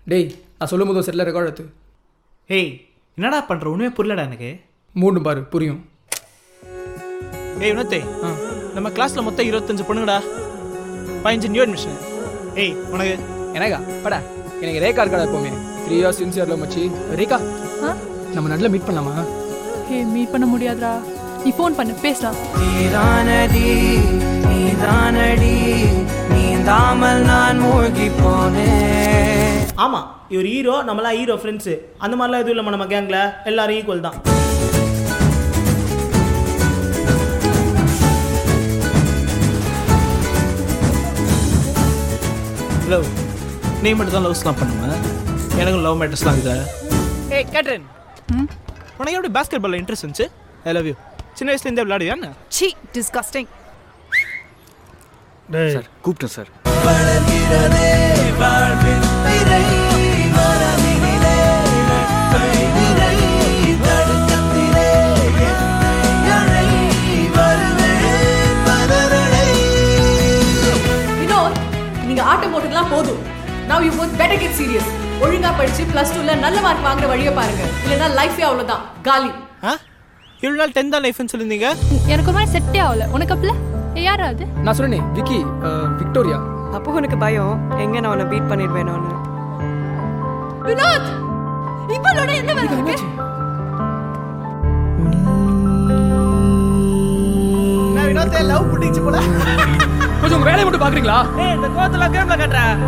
டேய் நான் சொல்லும் போது செட்டில் ரெக்கார்ட் எடுத்து ஏய் என்னடா பண்ணுற உண்மையே புரியலடா எனக்கு மூணு பாரு புரியும் ஏய் வினோத்தே ஆ நம்ம கிளாஸில் மொத்தம் இருபத்தஞ்சு பொண்ணுங்கடா பதினஞ்சு நியூ அட்மிஷன் ஏய் உனக்கு எனக்கா படா எனக்கு ரேகா இருக்காடா எப்போவுமே த்ரீ இயர்ஸ் சின்சியரில் மச்சி ரேகா ஆ நம்ம நல்ல மீட் பண்ணலாமா ஹே மீட் பண்ண முடியாதுடா நீ ஃபோன் பண்ணு பேசலாம் நீதானடி நீதானடி நீந்தாமல் நான் மூழ்கி போனேன் ஆமாம் இவர் ஹீரோ நம்மளாம் ஹீரோ ஃப்ரெண்ட்ஸு அந்த மாதிரிலாம் எதுவும் இல்லைம்மா நம்ம கேங்கில் எல்லாரும் ஈக்குவல் தான் லவ் நீ மட்டும் தான் லவ்ஸ்லாம் பண்ணுவேன் எனக்கும் லவ் மேட்டர்ஸ்லாம் இருக்குது ஏய் கேட்ரன் ம் உனக்கு எப்படி பாஸ்கெட் பாலில் இன்ட்ரெஸ்ட் இருந்துச்சு ஐ லவ் யூ சின்ன வயசுலேருந்தே விளையாடுவியா என்ன சி டிஸ்கஸ்டிங் சார் கூப்பிட்டேன் சார் வளர்கிறதே வாழ்வின் திரை மரபினிலே கைவினை தடுக்கத்திலே என்னை அழை வருவேன் பதறடை வினோத் நீங்க ஆட்டம் போட்டதெல்லாம் போதும் now you both better get serious ஒழுங்கா படிச்சு பிளஸ் டூல நல்ல மார்க் வாங்குற வழியை பாருங்க இல்லைன்னா லைஃபே அவ்வளவுதான் காலி ஆ இவ்வளோ நாள் டென்த் தான் லைஃப்னு சொல்லியிருந்தீங்க எனக்கு ஒரு மாதிரி செட்டே ஆகல உனக்கு அப்பல யாரா அது நான் சொன்னேனே விக்கி அஹ், விக்டோரியா அப்போ உனக்கு பயம் எங்க நான் உன்னை பீட் பண்ணிடுவேனோன்னு வினோத் இவளோட என்ன வேலை இருக்கு நான் வினோத்தே லவ் பிடிச்சு போல கொஞ்சம் உங்க வேலையை மட்டும் பார்க்குறீங்களா ஏய் இந்த கோவத்தில் கேமில் கட்டுறேன்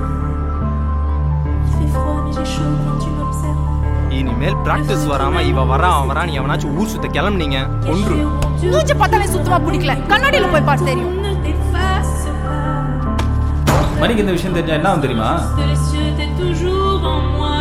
இனிமேல் பிராக்டிஸ் வராம இவ வரா அவன் வரான் எவனாச்சும் ஊர் சுத்த கிளம்புனீங்க ஒன்று மூஞ்சி பார்த்தாலே சுத்தமா பிடிக்கல கண்ணாடியில போய் பாரு தெரியும் மணிக்கு இந்த விஷயம் தெரிஞ்சா என்ன ஆகும் தெரியுமா de les yeux, t'es toujours en moi.